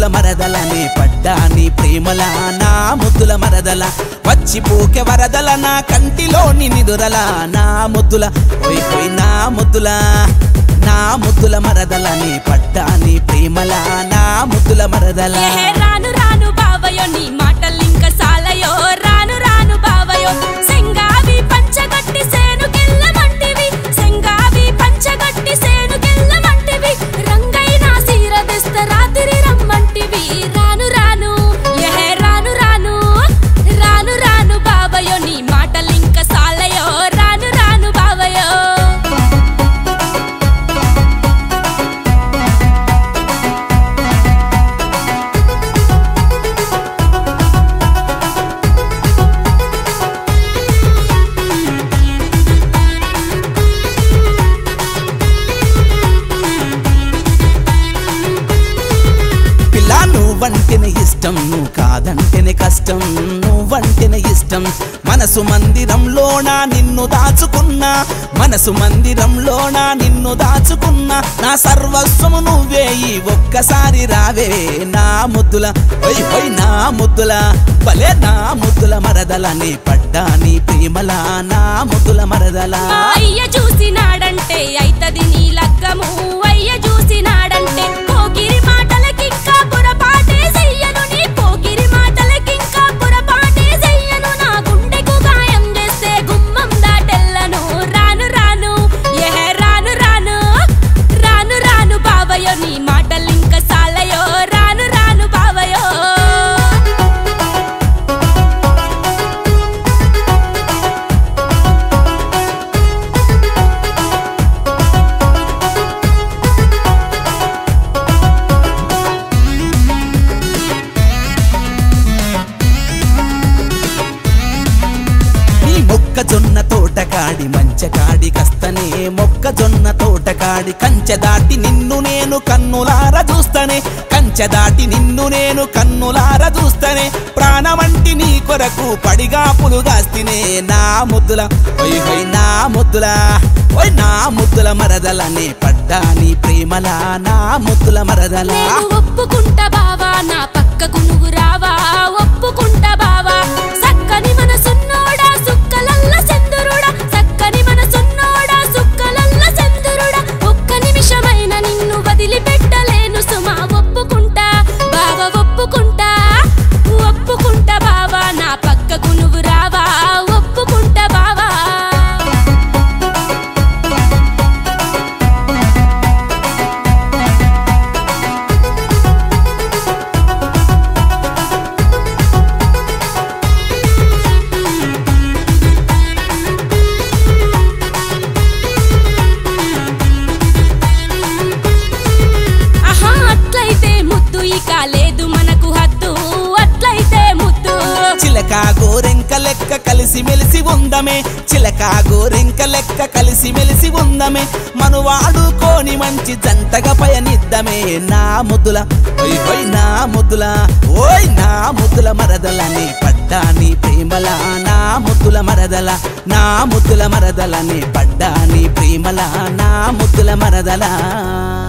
మరదలని పడ్డా నీ ప్రేమల నా ముద్దుల మరదల వచ్చిపోకే వరదల నా కంటిలోని నిదురల నా ముద్దుల పోయి పోయి నా ముద్దుల నా ముద్దుల మరదలని పడ్డా నీ ప్రేమల నా ముద్దుల మరదల ఏహే రాను రాను బావయో నీ మాటలింక సాలయో రాను రాను బావయో సెంగావి పంచగట్టి సేనుకెళ్ళమంటివి సెంగావి పంచగట్టి సేనుకెళ్ళమంటివి రంగైనా సీర తెస్త రాత్రి రమ్మంటివి రాను రాను ఏహే రాను రాను రాను రాను బావయో నీ మాటలింక సాలయో రాను రాను బావయో పిల్ల నువ్వంటేనే ఇష్టం నువ్వు కాదంటేనే కష్టం నువ్వంటేనే ఇష్టం మనసు మందిరంలోన నిన్ను దాచుకున్నా మనసు మందిరంలోన నిన్ను దాచుకున్నా నా సర్వస్వము నువ్వే ఈ ఒక్కసారి రావే నా ముద్దుల ఒయ్ ఒయ్ నా ముద్దుల భలే నా ముద్దుల మరదల నీ పడ్డా నీ ప్రేమల నా ముద్దుల మరదల మా అయ్య చూసినాడంటే అయితది నీ లగ్గము అయ్య చూసినాడంటే పోకిరి మాటలకింకా పురపాటే చెయ్యను నీ పోకిరి మాటలకింకా పురపాటే చెయ్యను నా గుండెకు గాయం చేస్తే గుమ్మం దాటెల్లను రాను రాను ఏహే రాను రాను రాను రాను బావయో నీ మాటలింక సాలయో రాను రాను బావయో నీ మొక్కజొన్న తోటకాడి మంచకాడి కస్తనే మొక్కజొన్న తోటకాడి కంచె దాటి నిన్ను నేను కన్నులార చూస్తనే కంచె దాటి నిన్ను నేను కన్నులార చూస్తనే ప్రాణమంటి నీ కొరకు పడిగా పులుగాస్తినే నా ముద్దుల ఒయ్ ఒయ్ నా ముద్దుల ఒయ్ నా ముద్దుల మరదలనే పడ్డా నీ ప్రేమల నా ముద్దుల మరదల నేను ఒప్పుకుంటా బావా నా పక్కకు నువ్వు రావా ఒప్పుకుంటా బావా సక్కని మన సున్నోడా సుక్కలల్ల చంద్రుడా సక్కని మన సున్నోడా సుక్కలల్ల చంద్రుడా ఒక్క నిమిషమైన నిన్ను వదిలిపెట్టలేను సుమా ఒప్పుకుంటా బావా ఒప్పుకుంటా ఒప్పుకుంటా బావా నా పక్కకు నువ్వు రావా ఒప్పుకుంటా బావా ఆహా అట్లయితే ముద్దు ఇక లేదు మనకు హద్దు అట్లయితే ముద్దు చిలక గోరెంక లెక్క కలిసి మెలిసి ఉందమే చిలక గోరెంక లెక్క కలిసి మెలిసి ఉందమే మను వాడుకోని మంచి జంటగా పయనిద్దమే నా ముద్దుల ఓయ్ ఓయ్ నా ముద్దుల ఓయ్ నా ముద్దుల మరదలని పడ్డా నీ ప్రేమల నా ముద్దుల మరదల నా ముద్దుల మరదలని పడ్డా నీ ప్రేమల నా ముద్దుల మరదల